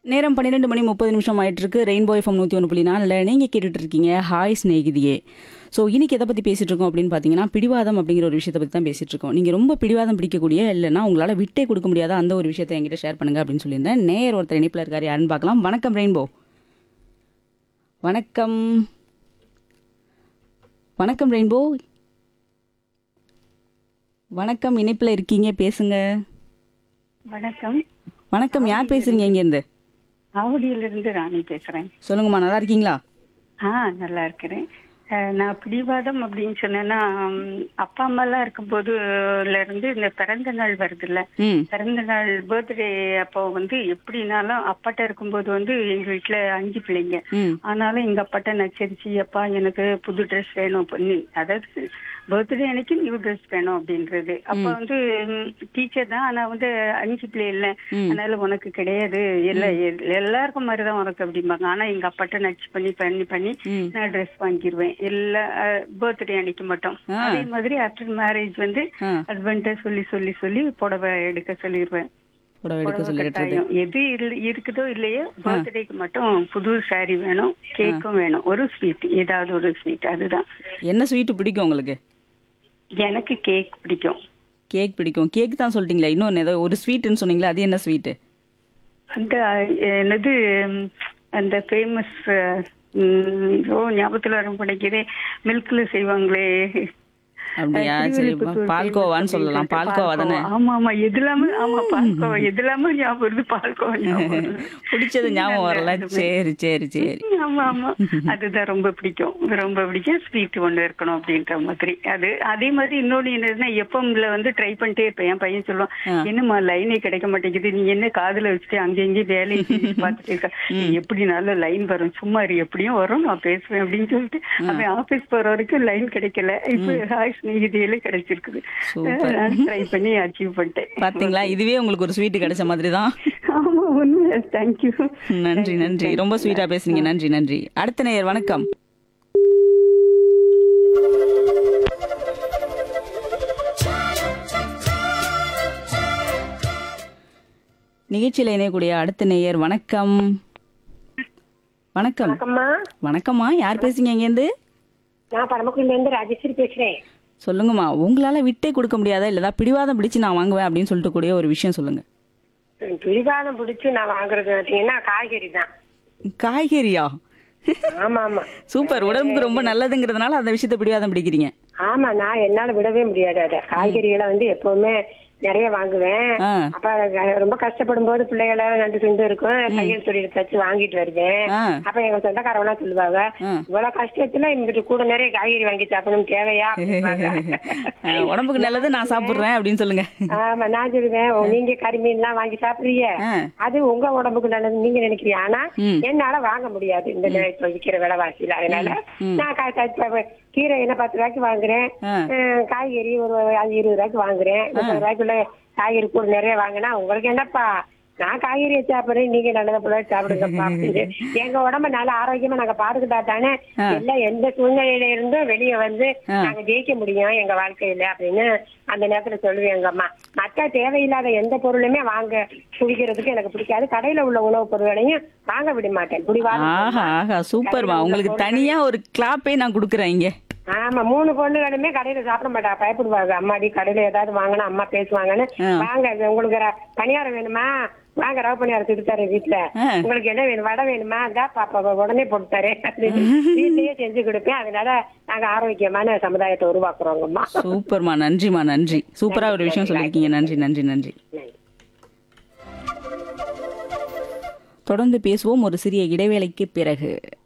நேரம் பன்னிரெண்டு மணி முப்பது நிமிஷம் ஆயிட்டு இருக்கு ரெயின்போ எஃப்எம் நூற்றி ஒன்று புள்ளி நாலில் நீங்கள் கேட்டுட்டு இருக்கீங்க ஹாய் ஸ்நேகிதியே ஸோ இன்னைக்கு எதை பற்றி பேசிட்டு இருக்கோம் அப்படின்னு பார்த்தீங்கன்னா பிடிவாதம் அப்படிங்கிற ஒரு விஷயத்தை பற்றி தான் பேசிட்டு இருக்கோம் நீங்கள் ரொம்ப பிடிவாதம் பிடிக்கக்கூடிய இல்லைன்னா உங்களால் விட்டே கொடுக்க முடியாத அந்த ஒரு விஷயத்தை என்கிட்ட ஷேர் பண்ணுங்க அப்படின்னு சொல்லியிருந்தேன் நேர் ஒருத்தர் இணைப்பில் இருக்காரு யாருன்னு பார்க்கலாம் வணக்கம் ரெயின்போ வணக்கம் வணக்கம் ரெயின்போ வணக்கம் இணைப்பில் இருக்கீங்க பேசுங்க வணக்கம் வணக்கம் யார் பேசுறீங்க இங்கேருந்து ஆவடியிலிருந்து ராணி பேசுறேன் சொல்லுங்கம்மா நல்லா இருக்கீங்களா ஆ நல்லா இருக்கிறேன் அஹ், நான் பிடிவாதம் அப்படின்னு சொன்னேன்னா ம், அப்பா அம்மா எல்லாம் இருக்கும்போதுல இருந்து இந்த பிறந்த நாள் வருதுல்ல ம் பிறந்த நாள் பர்த்டே அப்போ வந்து எப்படினாலும் அப்பாட்ட இருக்கும்போது வந்து எங்க வீட்டுல அஞ்சு பிள்ளைங்க ம் ஆனாலும் எங்க அப்பாட்ட நச்சரிச்சு அப்பா எனக்கு புது ட்ரெஸ் வேணும் பண்ணி அதாவது பர்த்டே அன்னைக்கு நியூ ட்ரெஸ் வேணும் அப்படின்றது அப்ப வந்து டீச்சர் தான் ஆனா வந்து அஞ்சு பிள்ளை இல்ல ம். அதனால உனக்கு கிடையாது இல்ல எல்- எல்லாருக்கும் மாதிரிதான் உனக்கு அப்படிம்பாங்க ஆனா எங்க அப்பாட்ட நச்சு பண்ணி பண்ணி பண்ணி ம் நான் ட்ரெஸ் வாங்கிடுவேன் எல்லா பர்த்டே அன்னைக்கு மட்டும் ஆ. அதே மாதிரி ஆஃப்டர் மேரேஜ் வந்து ஆ ஹஸ்பண்ட சொல்லி சொல்லி சொல்லி புடவை எடுக்க சொல்லிடுவேன் புடவை எடுக்க புடவை சொல்லி கட்டுறது கட்டாயம் எது இல்ல- இருக்குதோ இல்லையோ பர்த்டேக்கு மட்டும் புது saree வேணும் கேக்கும் வேணும் ஒரு ஸ்வீட் ஏதாவது ஒரு ஸ்வீட் அதுதான் என்ன ஸ்வீட்டு பிடிக்கும் உங்களுக்கு எனக்கு கேக் பிடிக்கும் கேக் பிடிக்கும் கேக் தான் சொல்லிட்டீங்களா இன்னொன்று ஏதோ ஒரு ஸ்வீட்டுன்னு சொன்னீங்களா அது என்ன ஸ்வீட்டு அந்த அஹ், என்னது ம், அந்த ஃபேமஸ் ஓ ஞாபகத்துல வரும் படிக்கிறே மில்க்ல செய்வாங்களே அப்படியா சரி திருவிழிப்புத்தூர் பால்கோவான்னு famous சொல்லலாம் அப்படின்னு பால்கோவா தானே பால்கோவா. ஆமா ஆமா எதுலாமே ஆமா பால்கோவா எதுலாமே ஞாபகம் வருது பால்கோவா ஞாபகம் வருது. பிடிச்சது ஞாபகம் வரல சரி சரி சரி ஆமா ஆமா அதுதான் ரொம்ப பிடிக்கும் ரொம்ப பிடிக்கும் ஸ்வீட் ஒண்ணு இருக்கணும் அப்படின்ற மாதிரி அது அதே மாதிரி இன்னொன்னு என்னதுன்னா எஃப்எம்ல வந்து ட்ரை பண்ணிட்டே இருப்பேன் என் பையன் சொல்லுவான் ஆ. என்னம்மா லைனே கிடைக்க மாட்டேங்குது நீ என்ன காதுல வச்சுட்டு அங்க இங்கேயும் வேலையை செஞ்சுட்டு பார்த்துட்டு இருக்க நீ எப்படினாலும் லைன் வரும் சும்மா இரு எப்படியும் வரும் நான் பேசுவேன் அப்படின்னு சொல்லிட்டு அவன் ஆபீஸ் போற வரைக்கும் லைன் கிடைக்கல இப்ப ஹாய் ஸ்நேகிதியில கிடைச்சிருக்குது Super. ட்ரை பண்ணி அச்சீவ் பண்ணிட்டேன் பாத்தீங்களா இதுவே உங்களுக்கு ஒரு ஸ்வீட் கிடைச்ச மாதிரி தான் ஆமா ஒண்ணு தேங்க்யூ நன்றி நன்றி ரொம்ப ஸ்வீட்டா பேசுனீங்க நன்றி நன்றி அடுத்த நேயர் வணக்கம் நிகழ்ச்சியில் இணையக்கூடிய அடுத்த நேயர் வணக்கம் வணக்கம் வணக்கம்மா வணக்கம்மா யார் பேசுறீங்க இங்கேருந்து நான் பரமக்குடில இருந்து ராஜேஸ்வரி பேசுறேன் சொல்லுங்கம்மா உங்களால விட்டே கொடுக்க முடியாதா இல்லதா பிடிவாதம் பிடிச்சு நான் வாங்குவேன் அப்படின்னு சொல்லிட்டு கூடிய ஒரு விஷயம் சொல்லுங்க ம், பிடிவாதம் பிடிச்சு நான் வாங்குறது பார்த்தீங்கன்னா காய்கறி தான் காய்கறியா ஆமா ஆமா சூப்பர் உடம்புக்கு ரொம்ப நல்லதுங்கிறதுனால அந்த விஷயத்தை பிடிவாதம் பிடிக்கிறீங்க ஆமா நான் என்னால விடவே முடியாது அத காய்கறிகளை வந்து எப்பவுமே நிறைய வாங்குவேன் ஆ. அப்ப க- ரொம்ப கஷ்டப்படும் போது பிள்ளைகளை ரெண்டு துண்டு இருக்கும் தையல் தொழில் தச்சு வாங்கிட்டு வருவேன் ஆ. அப்ப எங்க சொந்தக்காரவங்க சொல்லுவாங்க ஆ. இவ்வளவு கஷ்டத்துல இங்கிட்டு கூட நிறைய காய்கறி வாங்கி சாப்பிடணும் தேவையா அப்படிம்பாங்க. அஹ், உடம்புக்கு நல்லது நான் சாப்பிடுறேன் அப்படின்னு சொல்லுங்க ஆமா நான் சொல்லுவேன் ஓ, நீங்க கறிமீன் எல்லாம் வாங்கி சாப்பிடுறீங்க ஆ. அது உங்க உடம்புக்கு நல்லது நீங்க நினைக்கிறீங்க ஆனா ம். என்னால வாங்க முடியாது இந்த நே- இப்ப விக்கிற விலைவாசியில அதனால நான் கா- கா- இப்ப கீரை என்ன பத்து ரூபாய்க்கு வாங்குறேன் ஆ. அஹ், காய்கறி ஒரு அஞ்சு இருபது ரூபாய்க்கு வாங்குறேன் முப்பது ரூபாய்க்குள்ள காய்கறி கூட நிறைய வாங்கினா உங்களுக்கு என்னப்பா நான் காய்கறியை சாப்பிடுறேன் நீங்க நல்லதை போல சாப்பிடுங்கப்பா அப்படின்னு. எங்க உடம்ப நல்ல ஆரோக்கியமா நாங்க பாத்துக்கிட்டா தானே எல்லாம் எந்த சூழ்நிலையில இருந்தும் வெளியே வந்து ஆ. நாங்க ஜெயிக்க முடியும் எங்க வாழ்க்கையில அப்படின்னு அந்த நேரத்துல சொல்லுவேன் எங்க அம்மா மத்த தேவையில்லாத எந்த பொருளுமே வாங்க குடிக்கிறதுக்கு எனக்கு பிடிக்காது கடையில உள்ள உணவுப் பொருட்களையும் வாங்க விட மாட்டேன் குடிவாங்க ஆஹா ஆஹா சூப்பர்மா உங்களுக்கு தனியா ஒரு கிளாப்பே நான் கொடுக்குறேன் இங்க ஆமா மூணு பொண்ணுகளுமே கடையில சாப்பிட மாட்டா பயப்படுவாங்க அம்மாடி கடையில ஏதாவது வாங்கினா அம்மா பேசுவாங்கன்னு ஆ. வாங்க இது உங்களுக்கு ர- பணியாரம் வேணுமா வாங்க ரவ பணியாரம் சுட்டு தரேன் வீட்டுல ஆ. உங்களுக்கு என்ன வேணும் வடை வேணுமா இதா பாப்பா உடனே போட்டு தரேன் அப்படின்னு வீட்லயே செஞ்சு கொடுப்பேன் அதனால நாங்க ஆரோக்கியமான சமுதாயத்தை உருவாக்குறோங்கம்மா சூப்பர்மா நன்றிமா நன்றி சூப்பரா ஒரு விஷயம் சொல்லியிருக்கீங்க நன்றி நன்றி நன்றி தொடர்ந்து பேசுவோம் ஒரு சிறிய இடைவேளைக்கு பிறகு